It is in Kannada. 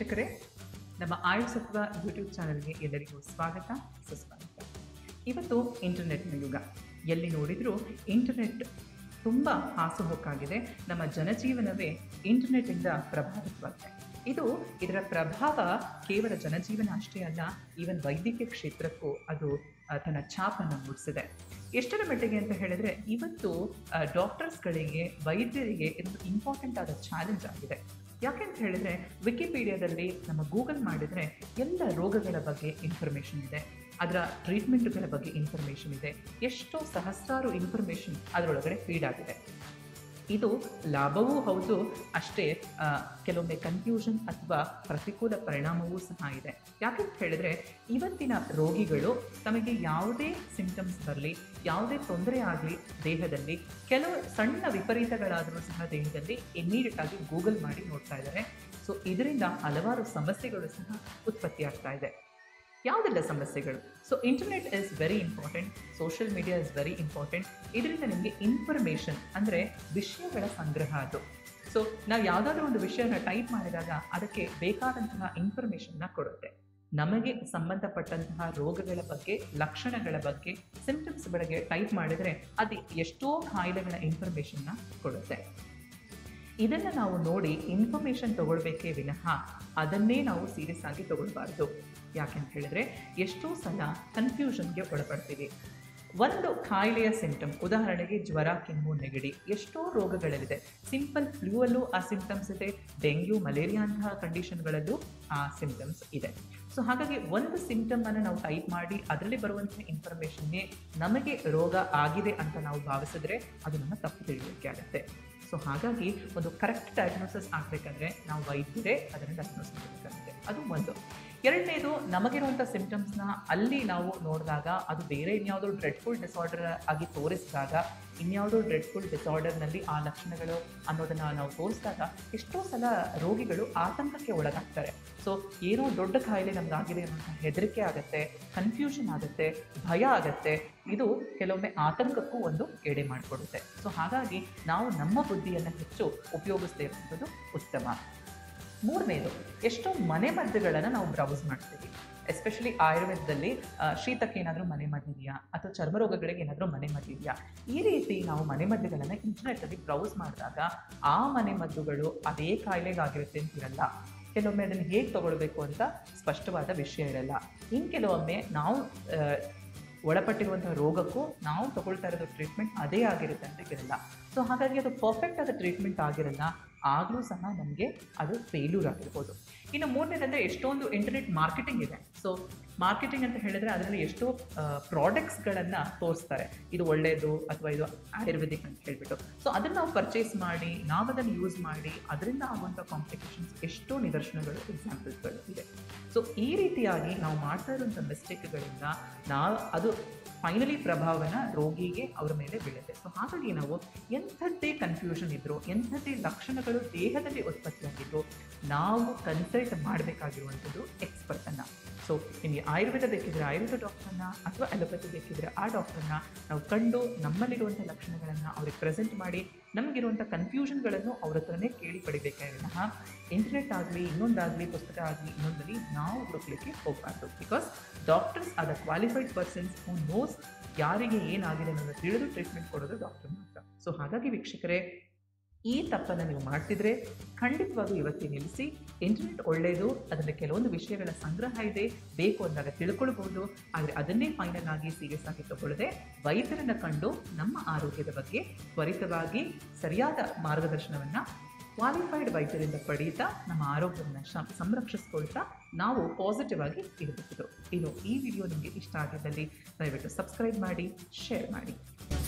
ವೀಕ್ಷಕರೇ ನಮ್ಮ ಆಯುಸತ್ವ ಯೂಟ್ಯೂಬ್ ಚಾನಲ್ಗೆ ಎಲ್ಲರಿಗೂ ಸ್ವಾಗತ ಸುಸ್ವಾಗತ ಇವತ್ತು ಇಂಟರ್ನೆಟ್ನ ಯುಗ ಎಲ್ಲಿ ನೋಡಿದರೂ ಇಂಟರ್ನೆಟ್ ತುಂಬ ಹಾಸುಹೊಕ್ಕಾಗಿದೆ ನಮ್ಮ ಜನಜೀವನವೇ ಇಂಟರ್ನೆಟ್ಟಿಂದ ಪ್ರಭಾವಿತವಾಗಿದೆ ಇದು ಇದರ ಪ್ರಭಾವ ಕೇವಲ ಜನಜೀವನ ಅಷ್ಟೇ ಅಲ್ಲ ಈವನ್ ವೈದ್ಯಕೀಯ ಕ್ಷೇತ್ರಕ್ಕೂ ಅದು ಆ, ತನ್ನ ಛಾಪನ್ನು ಮೂಡಿಸಿದೆ ಎಷ್ಟರ ಮಟ್ಟಿಗೆ ಅಂತ ಹೇಳಿದ್ರೆ ಇವತ್ತು ಡಾಕ್ಟರ್ಸ್ಗಳಿಗೆ ವೈದ್ಯರಿಗೆ ಇದು ಇಂಪಾರ್ಟೆಂಟ್ ಆದ ಚಾಲೆಂಜ್ ಆಗಿದೆ ಯಾಕೆಂತ ಹೇಳಿದ್ರೆ ವಿಕಿಪೀಡಿಯಾದಲ್ಲಿ ನಮ್ಮ ಗೂಗಲ್ ಮಾಡಿದರೆ ಎಲ್ಲ ರೋಗಗಳ ಬಗ್ಗೆ ಇನ್ಫಾರ್ಮೇಷನ್ ಇದೆ ಅದರ ಟ್ರೀಟ್ಮೆಂಟ್ಗಳ ಬಗ್ಗೆ ಇನ್ಫಾರ್ಮೇಷನ್ ಇದೆ ಎಷ್ಟೋ ಸಹಸ್ರಾರು ಇನ್ಫಾರ್ಮೇಷನ್ ಅದರೊಳಗಡೆ ಫೀಡ್ ಆಗಿದೆ ಇದು ಲಾಭವೂ ಹೌದು ಅಷ್ಟೇ ಆ, ಕೆಲವೊಮ್ಮೆ ಕನ್ಫ್ಯೂಷನ್ ಅಥವಾ ಪ್ರತಿಕೂಲ ಪರಿಣಾಮವೂ ಸಹ ಇದೆ ಯಾಕಂತ ಹೇಳಿದ್ರೆ ಇವತ್ತಿನ ರೋಗಿಗಳು ತಮಗೆ ಯಾವುದೇ ಸಿಂಟಮ್ಸ್ ಬರಲಿ ಯಾವುದೇ ತೊಂದರೆ ಆಗಲಿ ದೇಹದಲ್ಲಿ ಕೆಲವು ಸಣ್ಣ ವಿಪರೀತಗಳಾದರೂ ಸಹ ದೇಹದಲ್ಲಿ ಇಮಿಡಿಯೇಟ್ ಆಗಿ ಗೂಗಲ್ ಮಾಡಿ ನೋಡ್ತಾ ಇದ್ದಾರೆ ಸೊ ಇದರಿಂದ ಹಲವಾರು ಸಮಸ್ಯೆಗಳು ಸಹ ಉತ್ಪತ್ತಿ ಆಗ್ತಾ ಇದೆ ಯಾವುದೆಲ್ಲ ಸಮಸ್ಯೆಗಳು so internet is very important social media is very important ಇದರಿಂದ ನಿಮಗೆ ಇನ್ಫಾರ್ಮೇಷನ್ ಅಂದರೆ ವಿಷಯಗಳ ಸಂಗ್ರಹ ಅದು ಸೊ ನಾವು ಯಾವುದಾದ್ರೂ ಒಂದು ವಿಷಯನ ಟೈಪ್ ಮಾಡಿದಾಗ ಅದಕ್ಕೆ ಬೇಕಾದಂತಹ ಇನ್ಫಾರ್ಮೇಷನ್ನ ಕೊಡುತ್ತೆ ನಮಗೆ ಸಂಬಂಧಪಟ್ಟಂತಹ ರೋಗಗಳ ಬಗ್ಗೆ ಲಕ್ಷಣಗಳ ಬಗ್ಗೆ ಸಿಂಪ್ಟಮ್ಸ್ ಬಗ್ಗೆ ಟೈಪ್ ಮಾಡಿದರೆ ಅದು ಎಷ್ಟೋ ಕಾಯಿಲೆಗಳ ಇನ್ಫಾರ್ಮೇಷನ್ನ ಕೊಡುತ್ತೆ ಇದನ್ನು ನಾವು ನೋಡಿ ಇನ್ಫಾರ್ಮೇಷನ್ ತಗೊಳ್ಬೇಕೇ ವಿನಃ ಅದನ್ನೇ ನಾವು ಸೀರಿಯಸ್ ಆಗಿ ತಗೊಳ್ಬಾರ್ದು ಯಾಕೆಂತ ಹೇಳಿದ್ರೆ ಎಷ್ಟೋ ಸಲ ಕನ್ಫ್ಯೂಷನ್ಗೆ ಒಳಪಡ್ತೀವಿ ಒಂದು ಕಾಯಿಲೆಯ ಸಿಂಟಮ್ ಉದಾಹರಣೆಗೆ ಜ್ವರ ಕೆಮ್ಮು ನೆಗಡಿ ಎಷ್ಟೋ ರೋಗಗಳಲ್ಲಿದೆ ಸಿಂಪಲ್ ಫ್ಲೂ ಅಲ್ಲೂ ಆ ಸಿಂಟಮ್ಸ್ ಇದೆ ಡೆಂಗ್ಯೂ ಮಲೇರಿಯಾ ಅಂತಹ ಕಂಡೀಷನ್ಗಳಲ್ಲೂ ಆ ಸಿಂಟಮ್ಸ್ ಇದೆ ಸೊ ಹಾಗಾಗಿ ಒಂದು ಸಿಂಟಮ್ ಅನ್ನು ನಾವು ಟೈಪ್ ಮಾಡಿ ಅದರಲ್ಲಿ ಬರುವಂತಹ ಇನ್ಫಾರ್ಮೇಷನ್ನೇ ನಮಗೆ ರೋಗ ಆಗಿದೆ ಅಂತ ನಾವು ಭಾವಿಸಿದ್ರೆ ಅದು ನಮ್ಮ ತಪ್ಪು ತಿಳಿಯೋಕ್ಕೆ ಆಗುತ್ತೆ ಸೊ ಹಾಗಾಗಿ ಒಂದು ಕರೆಕ್ಟ್ ಡಯಾಗ್ನೋಸಿಸ್ ಆಗಬೇಕಂದ್ರೆ ನಾವು ವೈದ್ಯರೇ ಅದನ್ನು ಡಯಾಗ್ನೋಸ್ ಮಾಡಬೇಕಾಗುತ್ತೆ ಅದು ಒಂದು ಎರಡನೇದು ನಮಗಿರುವಂಥ ಸಿಂಟಮ್ಸ್ನ ಅಲ್ಲಿ ನಾವು ನೋಡಿದಾಗ ಅದು ಬೇರೆ ಇನ್ಯಾವುದೋ ಡ್ರೆಡ್ಫುಲ್ ಡಿಸಾರ್ಡರ್ ಆಗಿ ತೋರಿಸಿದಾಗ ಇನ್ಯಾವುದೋ ಡ್ರೆಡ್ಫುಲ್ ಡಿಸಾರ್ಡರ್ನಲ್ಲಿ ಆ ಲಕ್ಷಣಗಳು ಅನ್ನೋದನ್ನು ನಾವು ತೋರಿಸಿದಾಗ ಎಷ್ಟೋ ಸಲ ರೋಗಿಗಳು ಆತಂಕಕ್ಕೆ ಒಳಗಾಗ್ತಾರೆ ಸೊ ಏನೋ ದೊಡ್ಡ ಕಾಯಿಲೆ ನಮ್ಗಾಗಿದೆ ಅನ್ನೋ ಹೆದರಿಕೆ ಆಗುತ್ತೆ ಕನ್ಫ್ಯೂಷನ್ ಆಗುತ್ತೆ ಭಯ ಆಗುತ್ತೆ ಇದು ಕೆಲವೊಮ್ಮೆ ಆತಂಕಕ್ಕೂ ಒಂದು ಎಡೆ ಮಾಡಿಕೊಡುತ್ತೆ ಸೊ ಹಾಗಾಗಿ ನಾವು ನಮ್ಮ ಬುದ್ಧಿಯನ್ನು ಹೆಚ್ಚು ಉಪಯೋಗಿಸದೇ ಇರುವಂಥದ್ದು ಉತ್ತಮ ಮೂರನೇದು ಎಷ್ಟೋ ಮನೆ ಮದ್ದುಗಳನ್ನು ನಾವು ಬ್ರೌಸ್ ಮಾಡ್ತೀವಿ ಎಸ್ಪೆಷಲಿ ಆಯುರ್ವೇದದಲ್ಲಿ ಆ, ಶೀತಕ್ಕೆ ಏನಾದರೂ ಮನೆ ಮದ್ದಿದೆಯಾ ಅಥವಾ ಚರ್ಮ ರೋಗಗಳಿಗೆ ಏನಾದರೂ ಮನೆ ಮದ್ದಿದೆಯಾ ಈ ರೀತಿ ನಾವು ಮನೆ ಮದ್ದುಗಳನ್ನು ಇಂಟರ್ನೆಟ್ಟಲ್ಲಿ ಬ್ರೌಸ್ ಮಾಡಿದಾಗ ಆ ಮನೆ ಮದ್ದುಗಳು ಅದೇ ಕಾಯಿಲೆಗಾಗಿರುತ್ತೆ ಅಂತಿರಲ್ಲ ಕೆಲವೊಮ್ಮೆ ಅದನ್ನು ಹೇಗೆ ತಗೊಳ್ಬೇಕು ಅಂತ ಸ್ಪಷ್ಟವಾದ ವಿಷಯ ಇರಲ್ಲ ಇನ್ನು ಕೆಲವೊಮ್ಮೆ ನಾವು ಆ, ಒಳಪಟ್ಟಿರುವಂತಹ ರೋಗಕ್ಕೂ ನಾವು ತಗೊಳ್ತಾ ಇರೋದು ಟ್ರೀಟ್ಮೆಂಟ್ ಅದೇ ಆಗಿರುತ್ತೆ ಅಂತ ಇರಲ್ಲ ಸೊ ಹಾಗಾಗಿ ಅದು ಪರ್ಫೆಕ್ಟ್ ಆದ ಟ್ರೀಟ್ಮೆಂಟ್ ಆಗಿರಲ್ಲ ಆಗಲೂ ಸಹ ನಮಗೆ ಅದು ಫೇಲ್ಯೂರ್ ಆಗಿರ್ಬೋದು ಇನ್ನು ಮೂರನೇದಂದರೆ ಎಷ್ಟೊಂದು ಇಂಟರ್ನೆಟ್ ಮಾರ್ಕೆಟಿಂಗ್ ಇದೆ ಸೊ ಮಾರ್ಕೆಟಿಂಗ್ ಅಂತ ಹೇಳಿದ್ರೆ ಅದರಲ್ಲಿ ಎಷ್ಟೋ ಪ್ರಾಡಕ್ಟ್ಸ್ಗಳನ್ನು ತೋರಿಸ್ತಾರೆ ಇದು ಒಳ್ಳೆಯದು ಅಥವಾ ಇದು ಆಯುರ್ವೇದಿಕ್ ಅಂತ ಹೇಳ್ಬಿಟ್ಟು ಸೊ ಅದನ್ನು ನಾವು ಪರ್ಚೇಸ್ ಮಾಡಿ ನಾವು ಅದನ್ನು ಯೂಸ್ ಮಾಡಿ ಅದರಿಂದ ಆಗುವಂಥ ಕಾಂಪ್ಲಿಕೇಶನ್ಸ್ ಎಷ್ಟೋ ನಿದರ್ಶನಗಳು ಎಕ್ಸಾಂಪಲ್ಸ್ಗಳು ಇದೆ ಸೊ ಈ ರೀತಿಯಾಗಿ ನಾವು ಮಾಡ್ತಾ ಇರುವಂಥ ಮಿಸ್ಟೇಕ್ಗಳಿಂದ ನಾವು ಅದು ಫೈನಲಿ ಪ್ರಭಾವನ ರೋಗಿಗೆ ಅವರ ಮೇಲೆ ಬೀಳುತ್ತೆ ಸೊ ಹಾಗಾಗಿ ನಾವು ಎಂಥದ್ದೇ ಕನ್ಫ್ಯೂಷನ್ ಇದ್ದರೂ ಎಂಥದ್ದೇ ಲಕ್ಷಣಗಳು ದೇಹದಲ್ಲಿ ಉತ್ಪತ್ತಿಯಾಗಿದ್ರು ನಾವು ಕನ್ಸಲ್ಟ್ ಮಾಡಬೇಕಾಗಿರುವಂಥದ್ದು ಎಕ್ಸ್ಪರ್ಟನ್ನು ಸೊ ನಿಮಗೆ ಆಯುರ್ವೇದ ಬೇಕಿದ್ರೆ ಆಯುರ್ವೇದ ಡಾಕ್ಟರ್ನ ಅಥವಾ ಅಲೋಪತಿ ಬೇಕಿದ್ರೆ ಆ ಡಾಕ್ಟರ್ನ ನಾವು ಕಂಡು ನಮ್ಮಲ್ಲಿರುವಂಥ ಲಕ್ಷಣಗಳನ್ನು ಅವ್ರಿಗೆ ಪ್ರೆಸೆಂಟ್ ಮಾಡಿ ನಮಗಿರುವಂಥ ಕನ್ಫ್ಯೂಷನ್ಗಳನ್ನು ಅವ್ರ ಹತ್ರನೇ ಕೇಳಿ ಪಡಿಬೇಕೇ ವಿನಃ ಇಂಟರ್ನೆಟ್ ಆಗಲಿ ಇನ್ನೊಂದಾಗಲಿ ಪುಸ್ತಕ ಆಗಲಿ ಇನ್ನೊಂದಲ್ಲಿ ನಾವು ಹುಡುಕ್ಲಿಕ್ಕೆ ಹೋಗಬಾರ್ದು because doctors are the qualified persons who knows ಯಾರಿಗೆ ಏನಾಗಿದೆ ಅನ್ನೋದು ತಿಳಿದು ಟ್ರೀಟ್ಮೆಂಟ್ ಕೊಡೋದು ಡಾಕ್ಟರ್ ಮಾತ್ರ ಸೊ ಹಾಗಾಗಿ ವೀಕ್ಷಕರೇ ಈ ತಪ್ಪನ್ನು ನೀವು ಮಾಡ್ತಿದ್ರೆ ಖಂಡಿತವಾಗೂ ಇವತ್ತೇ ನಿಲ್ಲಿಸಿ ಇಂಟರ್ನೆಟ್ ಒಳ್ಳೆಯದು ಅದರಲ್ಲಿ ಕೆಲವೊಂದು ವಿಷಯಗಳ ಸಂಗ್ರಹ ಇದೆ ಬೇಕು ಅಂದಾಗ ತಿಳ್ಕೊಳ್ಬೋದು ಆದರೆ ಅದನ್ನೇ ಫೈನಲ್ ಆಗಿ ಸೀರಿಯಸ್ ಆಗಿ ತಗೊಳ್ಳದೆ ವೈದ್ಯರನ್ನು ಕಂಡು ನಮ್ಮ ಆರೋಗ್ಯದ ಬಗ್ಗೆ ತ್ವರಿತವಾಗಿ ಸರಿಯಾದ ಮಾರ್ಗದರ್ಶನವನ್ನು ಕ್ವಾಲಿಫೈಡ್ ವೈದ್ಯರಿಂದ ಪಡೆಯುತ್ತಾ ನಮ್ಮ ಆರೋಗ್ಯವನ್ನು ಶ ಸಂರಕ್ಷಿಸ್ಕೊಳ್ತಾ ನಾವು ಪಾಸಿಟಿವ್ ಆಗಿ ಇರಬಹುದು ಇನ್ನು ಈ ವಿಡಿಯೋ ನಿಮಗೆ ಇಷ್ಟ ಆಗಿದ್ದಲ್ಲಿ ದಯವಿಟ್ಟು ಸಬ್ಸ್ಕ್ರೈಬ್ ಮಾಡಿ ಶೇರ್ ಮಾಡಿ